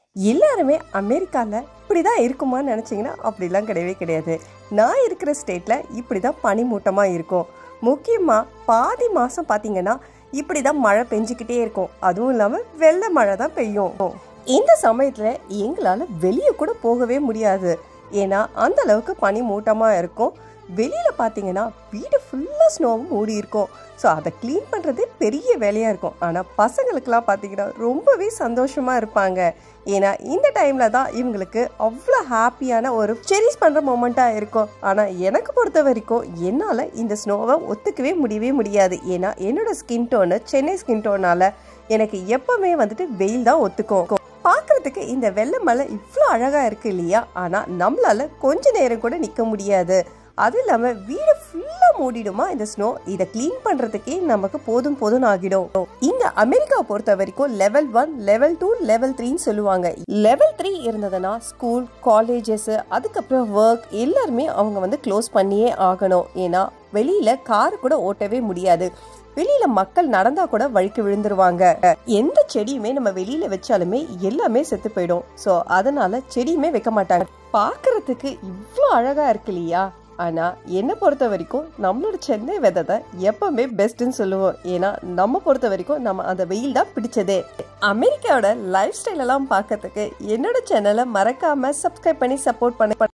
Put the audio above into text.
எல்லாருமே அமெரிக்காவில் இப்படி தான் இருக்குமான்னு நினச்சிங்கன்னா அப்படிலாம் கிடையவே கிடையாது நான் இருக்கிற ஸ்டேட்டில் இப்படி தான் பனிமூட்டமாக இருக்கும் முக்கியமாக பாதி மாதம் பார்த்தீங்கன்னா இப்படி தான் மழை பெஞ்சிக்கிட்டே இருக்கும் அதுவும் இல்லாமல் வெள்ளை மழை தான் பெய்யும் இந்த சமயத்தில் எங்களால் வெளியே கூட போகவே முடியாது ஏன்னா அந்த அளவுக்கு பனி மூட்டமாக இருக்கும் வெளியில் பார்த்தீங்கன்னா வீடு ஃபுல்லாக ஸ்னோவும் மூடி இருக்கும் ஸோ அதை க்ளீன் பண்ணுறதே பெரிய வேலையாக இருக்கும் ஆனால் பசங்களுக்கெல்லாம் பார்த்தீங்கன்னா ரொம்பவே சந்தோஷமாக இருப்பாங்க ஏன்னா இந்த டைமில் தான் இவங்களுக்கு அவ்வளோ ஹாப்பியான ஒரு செரிஸ் பண்ணுற மூமெண்ட்டாக இருக்கும் ஆனால் எனக்கு பொறுத்த வரைக்கும் என்னால் இந்த ஸ்னோவை ஒத்துக்கவே முடியவே முடியாது ஏன்னா என்னோட ஸ்கின் டோனு சென்னை ஸ்கின் டோனால் எனக்கு எப்பவுமே வந்துட்டு வெயில் தான் ஒத்துக்கும் பார்க்கறதுக்கு இந்த வெள்ளை மலை இவ்வளோ அழகாக இருக்கு இல்லையா ஆனால் நம்மளால கொஞ்ச நேரம் கூட நிற்க முடியாது அது இல்லாமல் வீடு ஃபுல்லாக மூடிடுமா இந்த ஸ்னோ இதை க்ளீன் பண்ணுறதுக்கே நமக்கு போதும் போதும் ஆகிடும் இங்கே அமெரிக்கா பொறுத்த வரைக்கும் level one level two level த்ரீன்னு சொல்லுவாங்க லெவல் த்ரீ இருந்ததுன்னா ஸ்கூல் காலேஜஸ் அதுக்கப்புறம் ஒர்க் எல்லாருமே அவங்க வந்து க்ளோஸ் பண்ணியே ஆகணும் ஏன்னா வெளியில கார் கூட ஓட்டவே முடியாது வெளியில மக்கள் நடந்தா கூட வழுக்கி விழுந்துருவாங்க எந்த செடியுமே நம்ம வெளியில வச்சாலுமே எல்லாமே செத்து போயிடும் சோ அதனால செடியுமே வைக்க மாட்டாங்க பாக்குறதுக்கு இவ்வளோ அழகா இருக்கு இல்லையா ஆனா என்னை பொறுத்த வரைக்கும் நம்மளோட சென்னை வெதை தான் எப்பவுமே பெஸ்ட்னு சொல்லுவோம் ஏன்னா நம்ம பொறுத்த வரைக்கும் நம்ம அந்த வெயில் தான் பிடிச்சதே அமெரிக்காவோட லைஃப் ஸ்டைல் எல்லாம் பார்க்கறதுக்கு என்னோட சேனலை மறக்காம சப்ஸ்கிரைப் பண்ணி சப்போர்ட் பண்ண